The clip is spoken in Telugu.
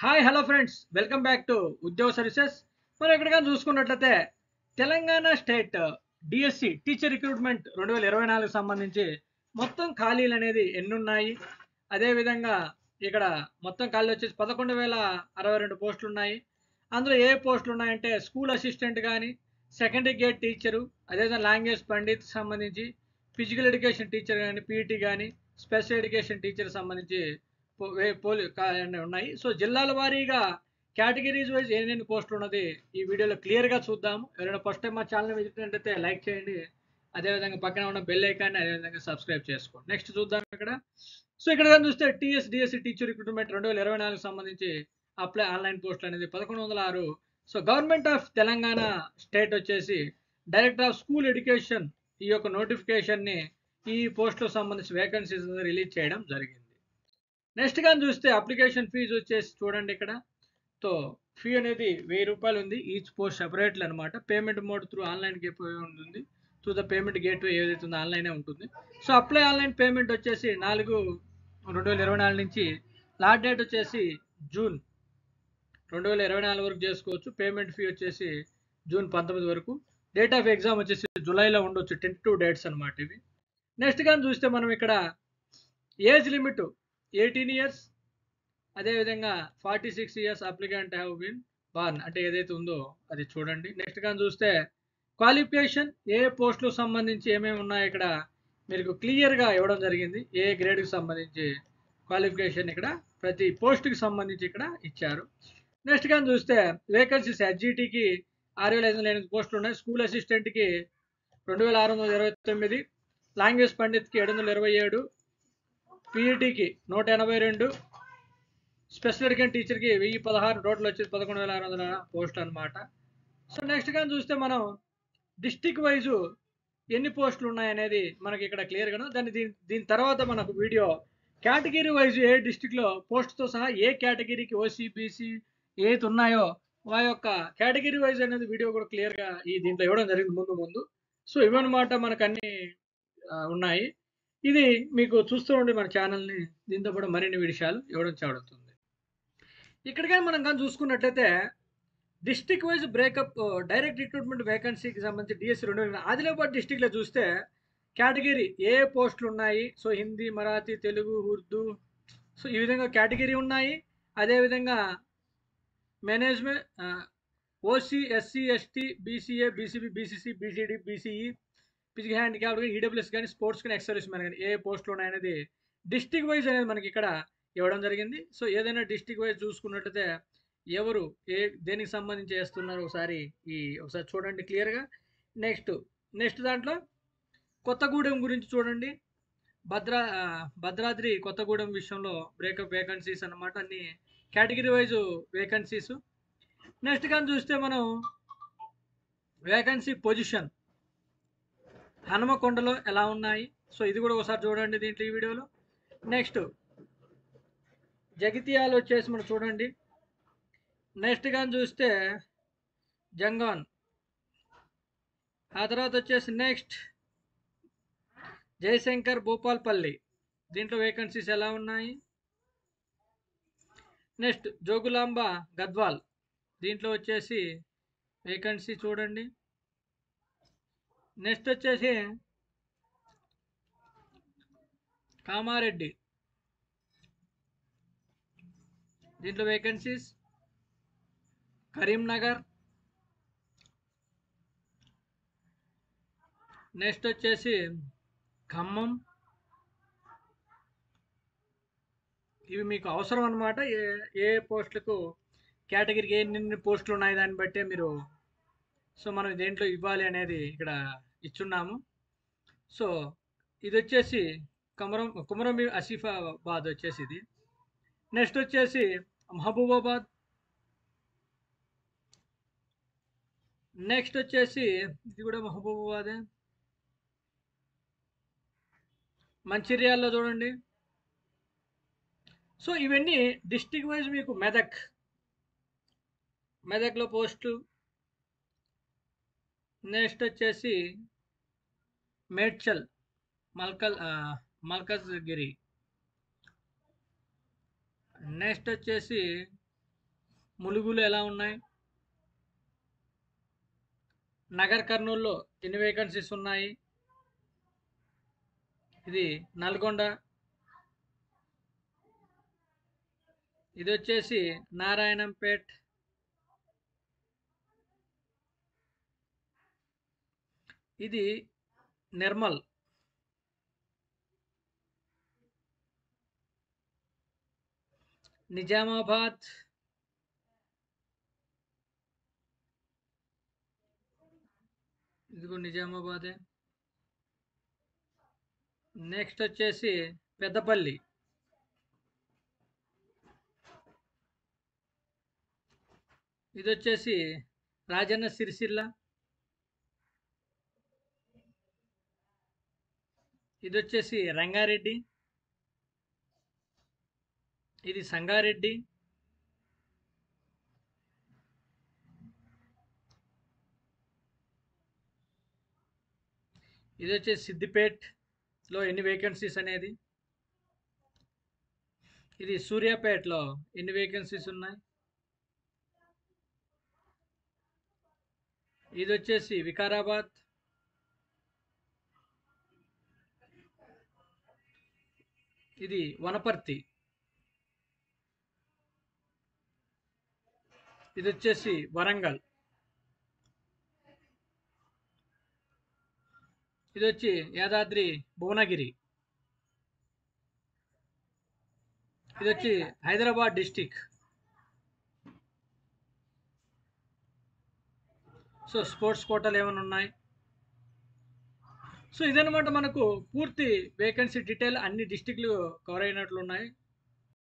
hi hello friends welcome back to Udyoga services మనం ఎక్కడిగా చూసుకున్నట్లయితే Telangana state DSC teacher recruitment రెండు వేల ఇరవై నాలుగు సంబంధించి మొత్తం ఖాళీలు అనేది ఎన్ని ఉన్నాయి అదేవిధంగా ఇక్కడ మొత్తం ఖాళీలు వచ్చేసి పదకొండు వేల అరవై రెండు పోస్టులు ఉన్నాయి అందులో ఏ పోస్టులు ఉన్నాయంటే స్కూల్ అసిస్టెంట్ కానీ సెకండరీ గేట్ టీచరు అదేవిధంగా లాంగ్వేజ్ పండిత్ సంబంధించి ఫిజికల్ ఎడ్యుకేషన్ టీచర్ కానీ పీఈటీ కానీ స్పెషల్ ఎడ్యుకేషన్ టీచర్ సంబంధించి పో- వే- పోలి కా- అన్నీ ఉన్నాయి సో జిల్లాల వారీగా కేటగిరీస్ వైజ్ ఎన్ని పోస్టులు ఉన్నది ఈ వీడియోలో క్లియర్గా చూద్దాము ఎవరైనా ఫస్ట్ టైం మా ఛానల్ విజిట్ అయితే లైక్ చేయండి అదేవిధంగా పక్కన ఉన్న బెల్ ఐకాన్ని అదేవిధంగా సబ్స్క్రైబ్ చేసుకోండి నెక్స్ట్ చూద్దాం ఇక్కడ సో ఇక్కడ కానీ చూస్తే టీఎస్ డిఎస్సి టీచర్ రిక్రూట్మెంట్ రెండు వేల ఇరవై నాలుగు సంబంధించి అప్లై ఆన్లైన్ పోస్టులు అనేది పదకొండు వందల ఆరు so government of Telangana state వచ్చేసి డైరెక్టర్ ఆఫ్ స్కూల్ ఎడ్యుకేషన్ ఈ యొక్క నోటిఫికేషన్ని ఈ పోస్టులకు సంబంధించి వేకెన్సీస్ రిలీజ్ చేయడం జరిగింది నెక్స్ట్ కానీ చూస్తే అప్లికేషన్ ఫీజు వచ్చేసి చూడండి ఇక్కడ సో ఫీ అనేది వెయ్యి రూపాయలు ఉంది ఈచ్ పోస్ట్ సెపరేట్లు అనమాట payment mode through online gate ఉంటుంది త్రూ ద పేమెంట్ గేట్ ఏదైతే ఉందో ఆన్లైనే ఉంటుంది సో అప్లై ఆన్లైన్ పేమెంట్ వచ్చేసి నాలుగు రెండు వేల ఇరవై నాలుగు నుంచి లాస్ట్ డేట్ వచ్చేసి జూన్ రెండు వేల ఇరవై నాలుగు వరకు చేసుకోవచ్చు పేమెంట్ ఫీ వచ్చేసి జూన్ పంతొమ్మిది వరకు డేట్ ఆఫ్ ఎగ్జామ్ వచ్చేసి జూలైలో ఉండొచ్చు టెన్ టూ డేట్స్ అనమాట ఇవి నెక్స్ట్ కానీ చూస్తే మనం ఇక్కడ ఏజ్ లిమిట్ ఎయిటీన్ ఇయర్స్ అదేవిధంగా forty six years applicant have been born అంటే ఏదైతే ఉందో అది చూడండి నెక్స్ట్ కానీ చూస్తే క్వాలిఫికేషన్ ఏ పోస్టులకు సంబంధించి ఏమేమి ఉన్నాయో ఇక్కడ మీకు క్లియర్గా ఇవ్వడం జరిగింది ఏ గ్రేడ్కి సంబంధించి క్వాలిఫికేషన్ ఇక్కడ ప్రతి పోస్ట్కి సంబంధించి ఇక్కడ ఇచ్చారు నెక్స్ట్ కానీ చూస్తే వేకెన్సీస్ హెచ్జిటికి ఆరు వేల ఐదు వందల ఎనిమిది పోస్టులు ఉన్నాయి స్కూల్ అసిస్టెంట్కి రెండు వేల ఆరు వందల ఇరవై తొమ్మిది లాంగ్వేజ్ పండిత్కి ఏడు వందల ఇరవై ఏడు పీఈటీకి నూట ఎనభై రెండు స్పెషల్ ఎడ్యుకేషన్ టీచర్కి వెయ్యి పదహారు టోటల్ వచ్చేసి పదకొండు వేల ఆరు వందల పోస్ట్ అనమాట సో నెక్స్ట్ కానీ చూస్తే మనం డిస్టిక్ వైజు ఎన్ని పోస్టులు ఉన్నాయనేది మనకి ఇక్కడ క్లియర్గా దాన్ని దీని దీని తర్వాత మనకు వీడియో కేటగిరీ వైజ్ ఏ డిస్టిక్లో పోస్ట్తో సహా ఏ కేటగిరీకి ఓసీ బీసీ ఏది ఉన్నాయో ఆ యొక్క కేటగిరీ వైజ్ అనేది వీడియో కూడా క్లియర్గా ఈ దీంట్లో ఇవ్వడం జరిగింది ముందు ముందు సో ఇవన్నమాట మనకు అన్ని ఆ, ఉన్నాయి ఇది మీకు చూస్తూ ఉండి మన ఛానల్ని దీంతో పాటు మరిన్ని విషయాలు ఇవ్వడం చాడుతుంది ఇక్కడ కానీ మనం కానీ చూసుకున్నట్లయితే district wise breakup direct recruitment వేకెన్సీకి సంబంధించి డిఎస్సి రెండు వేల ఆదిలాబాద్ డిస్టిక్లో చూస్తే కేటగిరీ ఏ పోస్టులు ఉన్నాయి సో హిందీ మరాఠీ తెలుగు ఉర్దూ సో ఈ విధంగా కేటగిరీ ఉన్నాయి అదేవిధంగా management OC SC ST BCA BCB BCC BCD BCE physical handicap కానీ ఈడబ్ల్యూఎస్ కానీ స్పోర్ట్స్ కానీ ఎక్సర్వీస్ మ్యాన్ కానీ ఏ పోస్టులు ఉన్నాయనేది డిస్టిక్ వైజ్ అనేది మనకి ఇక్కడ ఇవ్వడం జరిగింది సో ఏదైనా డిస్టిక్ వైజ్ చూసుకున్నట్లయితే ఎవరు ఏ దేనికి సంబంధించి వేస్తున్నారో ఒకసారి ఈ ఒకసారి చూడండి క్లియర్గా నెక్స్ట్ నెక్స్ట్ దాంట్లో కొత్తగూడెం గురించి చూడండి భద్రా ఆ, భద్రాద్రి కొత్తగూడెం విషయంలో బ్రేకప్ వేకెన్సీస్ అన్నమాట అన్ని కేటగిరీ వైజ్ వేకెన్సీస్ నెక్స్ట్ కానీ చూస్తే మనం వేకెన్సీ పొజిషన్ హనుమకొండలో ఎలా ఉన్నాయి సో ఇది కూడా ఒకసారి చూడండి దీంట్లో ఈ వీడియోలో నెక్స్ట్ జగిత్యాలు వచ్చేసి మనం చూడండి నెక్స్ట్ కానీ చూస్తే జంగాన్ ఆ తర్వాత వచ్చేసి నెక్స్ట్ జయశంకర్ భూపాల్పల్లి దీంట్లో వేకెన్సీస్ ఎలా ఉన్నాయి నెక్స్ట్ జోగులాంబ గద్వాల్ దీంట్లో వచ్చేసి వేకెన్సీ చూడండి నెక్స్ట్ వచ్చేసి కామారెడ్డి దీంట్లో వేకెన్సీస్ కరీంనగర్ నెక్స్ట్ వచ్చేసి ఖమ్మం ఇవి మీకు అవసరం అనమాట ఏ ఏ పోస్టులకు కేటగిరీకి ఎన్ని పోస్టులు ఉన్నాయి దాన్ని బట్టే మీరు సో మనం దేంట్లో ఇవ్వాలి అనేది ఇక్కడ ఇచ్చున్నాము సో ఇది వచ్చేసి కమరం కుమరం ఆసిఫాబాద్ వచ్చేసి ఇది నెక్స్ట్ వచ్చేసి మహబూబాబాద్ నెక్స్ట్ వచ్చేసి ఇది కూడా మహబూబాబాదే మంచిర్యాలలో చూడండి సో ఇవన్నీ డిస్టిక్ వైజ్ మీకు మెదక్ మెదక్లో పోస్టు నెక్స్ట్ వచ్చేసి మేడ్చల్ మల్కల్ ఆ, మల్కజ్గిరి నెక్స్ట్ వచ్చేసి ములుగులు ఎలా ఉన్నాయి నగర్ కర్నూలులో ఎన్ని వేకెన్సీస్ ఉన్నాయి ఇది నల్గొండ ఇది వచ్చేసి నారాయణంపేట్ ఇది నిర్మల్ నిజామాబాద్ ఇదిగో నిజామాబాదే నెక్స్ట్ వచ్చేసి పెద్దపల్లి ఇది వచ్చేసి రాజన్న సిరిసిల్ల ఇది వచ్చేసి రంగారెడ్డి ఇది సంగారెడ్డి ఇది వచ్చేసి సిద్దిపేట్లో ఎన్ని వేకెన్సీస్ అనేది ఇది సూర్యాపేటలో ఎన్ని వేకెన్సీస్ ఉన్నాయి ఇది వచ్చేసి వికారాబాద్ ఇది వనపర్తి ఇది వచ్చేసి వరంగల్ ఇది వచ్చి యాదాద్రి భువనగిరి ఇది వచ్చి హైదరాబాద్ డిస్టిక్ సో స్పోర్ట్స్ కోటాలు ఏమైనా ఉన్నాయి సో ఇదనమాట మనకు పూర్తి వేకెన్సీ డీటెయిల్ అన్ని డిస్టిక్లు కవర్ అయినట్లు ఉన్నాయి